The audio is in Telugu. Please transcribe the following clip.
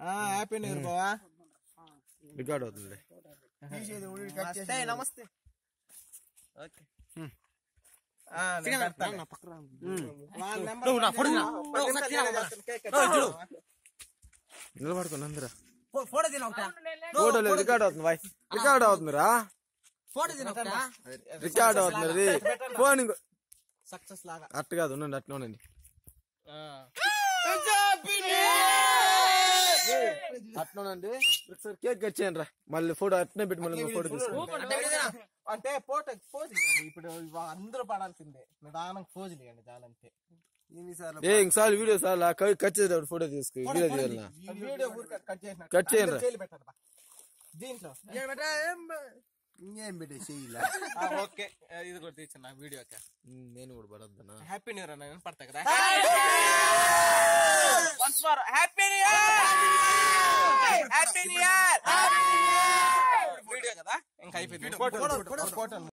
హ్యాపీ న్యూ ఇయర్ బావా రికార్డ్ అవుతుంది తీసేది ఊడి కట్ చేసి నమస్తే ఓకే ఆ, నేను పెడతాను. వాళ్ళ నెంబర్ పంపించాలి. కేక్ కట్ చేస్తావా? నిలబడుకుని అందరా ఫోటో తిన ఒకటా ఫోటో లేదు రికార్డ్ అవుతుంది బాయ్ రికార్డ్ అవుతుందిరా ఫోటో తిన ఒకటా రికార్డ్ అవుతుంది ఫోన్ ఇంకో సక్సెస్ లాగా అట్టు కాదు ఉండండి అట్లా ఉండండి అట్లా ఉండండి ఒకసారి కేక్ కట్ చేయండి రా మళ్ళీ ఫోటో అట్నే పెట్టి మళ్ళీ ఫోటో తీసుకుంటాం అంటే ఫోటో పోజులు ఇవ్వండి ఇప్పుడు ఇవా- అందరూ పడాల్సిందే నిదానం పోజులు ఇవ్వండి చాలంతే ఏ ఇంకసారి వీడియో సార్ కట్ చేసేటప్పుడు ఫోటో తీసుకు వీడియో తీయాలనా వీడియో ఊరికే కట్ చేసినట్టు కట్ చేయండి. అందరూ చేయలు పెట్టండి బా. దీంట్లో ఇంకేం పెట్టే చెయ్యిలా ఆ, ఓకే ఆ, ఇది కూడా తీసిన నా వీడియోకి నేను కూడా పడొద్దనా హ్యాపీ న్యూ ఇయర్ అన్న పడతా కదా once more happy new year happy new year video కదా ఇంకా అయిపోయింది ఫోటో ఫోటో